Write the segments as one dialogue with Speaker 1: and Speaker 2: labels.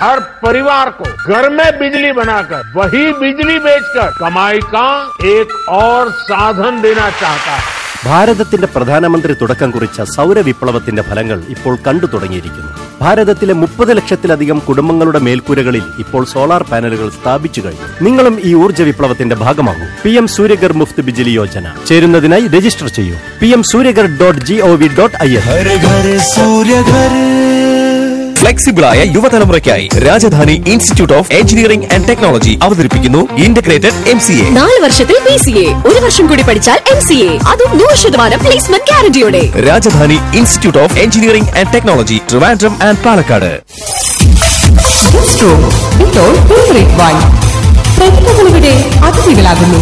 Speaker 1: हर परिवार को घर में बिजली बनाकर वही बिजली बेचकर कमाई का एक और साधन देना चाहता है
Speaker 2: ഭാരതത്തിന്റെ പ്രധാനമന്ത്രി തുടക്കം കുറിച്ച സൗരവിപ്ലവത്തിന്റെ ഫലങ്ങൾ ഇപ്പോൾ കണ്ടു തുടങ്ങിയിരിക്കുന്നു ഭാരതത്തിലെ മുപ്പത് ലക്ഷത്തിലധികം കുടുംബങ്ങളുടെ മേൽക്കൂരകളിൽ ഇപ്പോൾ സോളാർ പാനലുകൾ സ്ഥാപിച്ചു കഴിഞ്ഞു നിങ്ങളും ഈ ഊർജ്ജ വിപ്ലവത്തിന്റെ ഭാഗമാകൂ പി എം സൂര്യഗർ മുഫ്ത് ബിജിലി യോജന ചേരുന്നതിനായി രജിസ്റ്റർ ചെയ്യൂ P M Suryaghar dot G O V dot I N
Speaker 3: घर घर सूर्य घर
Speaker 4: ഫ്ലെക്സിബിളായ യുവതലമുറയ്ക്കായി Rajadhani institute of engineering and technology അവതരിപ്പിക്കുന്നു ഇന്റഗ്രേറ്റഡ് എം സി എ
Speaker 5: നാല് വർഷത്തിൽ പി സി എ ഒരു വർഷം കൂടി പഠിച്ചാൽ എം സി എ അതും നൂറ് ശതമാനം പ്ലേസ്മെന്റ് ഗ്യാരണ്ടിയോടെ
Speaker 4: Rajadhani institute of engineering and technology Trivandrum and Palakkad
Speaker 6: ഇപ്പോൾ ഫേവറേറ്റ് വൈൻ പ്രതിഭകളിവിടെ അതിഥികളാകുന്നു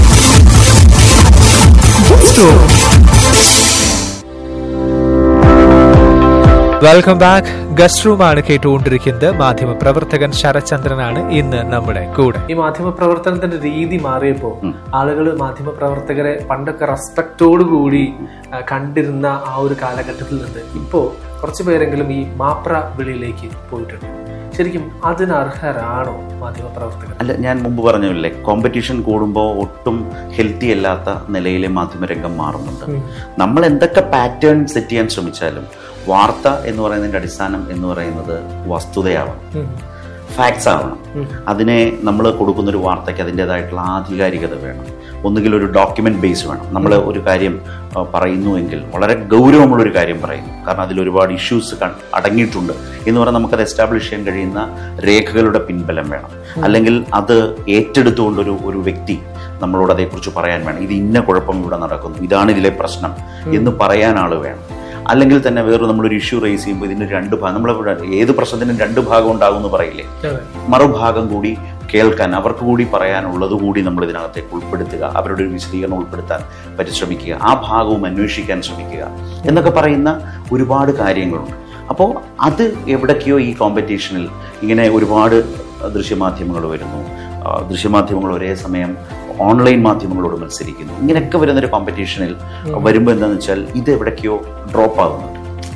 Speaker 7: വെൽക്കം ബാക്ക് ഗസ്റ്റ് റൂമാണ് കേട്ടുകൊണ്ടിരിക്കുന്നത് മാധ്യമ പ്രവർത്തകൻ ശരചന്ദ്രനാണ് ഇന്ന് നമ്മുടെ കൂടെ ഈ മാധ്യമ പ്രവർത്തനത്തിന്റെ രീതി മാറിയപ്പോ ആളുകൾ മാധ്യമ പ്രവർത്തകരെ പണ്ടൊക്കെ റെസ്പെക്റ്റോടു കൂടി ആ, കണ്ടിരുന്ന ആ ഒരു കാലഘട്ടത്തിൽ നിന്ന് ഇപ്പോ കുറച്ചു പേരെങ്കിലും ഈ മാപ്ര വിളിയിലേക്ക് പോയിട്ടുണ്ട് ശരിക്കും അതിന് അർഹരാണോ മാധ്യമ പ്രവർത്തകർ
Speaker 8: അല്ല ഞാൻ മുമ്പ് പറഞ്ഞില്ലേ കോമ്പറ്റീഷൻ കൂടുമ്പോൾ ഒട്ടും ഹെൽത്തി അല്ലാത്ത നിലയിലെ മാധ്യമരംഗം മാറുന്നുണ്ട് നമ്മൾ എന്തൊക്കെ പാറ്റേൺ സെറ്റ് ചെയ്യാൻ ശ്രമിച്ചാലും വാർത്ത എന്ന് പറയുന്നതിന്റെ അടിസ്ഥാനം എന്ന് പറയുന്നത് വസ്തുതയാവണം ഫാക്ട്സ് ആവണം അതിനെ നമ്മൾ കൊടുക്കുന്ന ഒരു വാർത്തയ്ക്ക് അതിൻ്റെതായിട്ടുള്ള ആധികാരികത വേണം ഒന്നുകിൽ ഒരു ഡോക്യുമെന്റ് ബേസ് വേണം നമ്മൾ ഒരു കാര്യം ആ, പറയുന്നുവെങ്കിൽ വളരെ ഗൗരവമുള്ളൊരു കാര്യം പറയുന്നു കാരണം അതിൽ ഒരുപാട് ഇഷ്യൂസ് അടങ്ങിയിട്ടുണ്ട് എന്ന് പറഞ്ഞാൽ നമുക്കത് എസ്റ്റാബ്ലിഷ് ചെയ്യാൻ കഴിയുന്ന രേഖകളുടെ പിൻബലം വേണം അല്ലെങ്കിൽ അത് ഏറ്റെടുത്തുകൊണ്ടൊരു ഒരു വ്യക്തി നമ്മളോട് അതേക്കുറിച്ച് പറയാൻ വേണം ഇത് ഇന്ന കുഴപ്പം ഇവിടെ നടക്കുന്നു ഇതാണ് ഇതിലെ പ്രശ്നം എന്ന് പറയാൻ ആൾ വേണം അല്ലെങ്കിൽ തന്നെ വേറെ നമ്മളൊരു ഇഷ്യൂ റേസ് ചെയ്യുമ്പോൾ ഇതിന് രണ്ട് ഭാഗം നമ്മൾ ഏത് പ്രശ്നത്തിനും രണ്ട് ഭാഗം ഉണ്ടാകും എന്ന് പറയില്ലേ മറുഭാഗം കൂടി കേൾക്കാൻ അവർക്ക് കൂടി പറയാനുള്ളത് കൂടി നമ്മൾ ഇതിനകത്തേക്ക് ഉൾപ്പെടുത്തുക അവരുടെ ഒരു വിശദീകരണം ഉൾപ്പെടുത്താൻ പരിശ്രമിക്കുക ആ ഭാഗവും അന്വേഷിക്കാൻ ശ്രമിക്കുക എന്നൊക്കെ പറയുന്ന ഒരുപാട് കാര്യങ്ങളുണ്ട് അപ്പോൾ അത് എവിടൊക്കെയോ ഈ കോമ്പറ്റീഷനിൽ ഇങ്ങനെ ഒരുപാട് ദൃശ്യമാധ്യമങ്ങൾ വരുന്നു ആ, ദൃശ്യമാധ്യമങ്ങൾ ഒരേ സമയം ഓൺലൈൻ മാധ്യമങ്ങളോട് മത്സരിക്കുന്നു ഇങ്ങനെയൊക്കെ വരുന്നൊരു കോമ്പറ്റീഷനിൽ വരുമ്പോൾ എന്താണെന്ന് വെച്ചാൽ ഇത് എവിടൊക്കെയോ ഡ്രോപ്പ് ആകുന്നുണ്ട്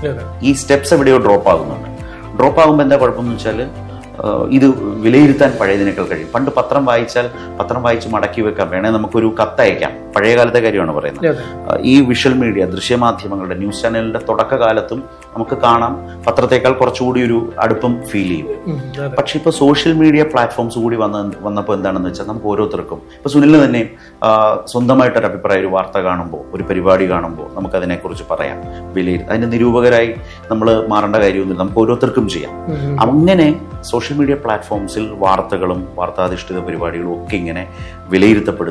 Speaker 8: ഈ സ്റ്റെപ്സ് എവിടെയോ ഡ്രോപ്പ് ആകുന്നുണ്ട് ഡ്രോപ്പ് ആകുമ്പോൾ എന്താ കുഴപ്പമെന്ന് വെച്ചാൽ ഇത് വിലയിരുത്താൻ പഴയതിനേക്കാൾ കഴിയും പണ്ട് പത്രം വായിച്ചാൽ പത്രം വായിച്ച് മടക്കി വെക്കാം വേണേൽ നമുക്കൊരു കത്തയക്കാം പഴയ കാലത്തെ കാര്യമാണ് പറയുന്നത് ആ, ഈ വിഷ്വൽ മീഡിയ ദൃശ്യമാധ്യമങ്ങളുടെ ന്യൂസ് ചാനലിന്റെ തുടക്കകാലത്തും നമുക്ക് കാണാം പത്രത്തേക്കാൾ കുറച്ചുകൂടി ഒരു അടുപ്പം ഫീൽ ചെയ്യും പക്ഷെ ഇപ്പൊ സോഷ്യൽ മീഡിയ പ്ലാറ്റ്ഫോംസ് കൂടി വന്ന വന്നപ്പോൾ എന്താണെന്ന് വെച്ചാൽ നമുക്ക് ഓരോരുത്തർക്കും ഇപ്പൊ സുനിലിന് തന്നെ ആ, സ്വന്തമായിട്ടൊരു അഭിപ്രായം ഒരു വാർത്ത കാണുമ്പോൾ ഒരു പരിപാടി കാണുമ്പോൾ നമുക്ക് അതിനെക്കുറിച്ച് പറയാം വിലയിരുത്താം അതിന്റെ നിരൂപകരായി നമ്മൾ മാറേണ്ട കാര്യമൊന്നുമില്ല നമുക്ക് ഓരോരുത്തർക്കും ചെയ്യാം അങ്ങനെ സോഷ്യൽ മീഡിയ പ്ലാറ്റ്ഫോംസിൽ വാർത്തകളും വാർത്താധിഷ്ഠിത പരിപാടികളും ഒക്കെ ഇങ്ങനെ വിലയിരുത്തപ്പെടുന്നു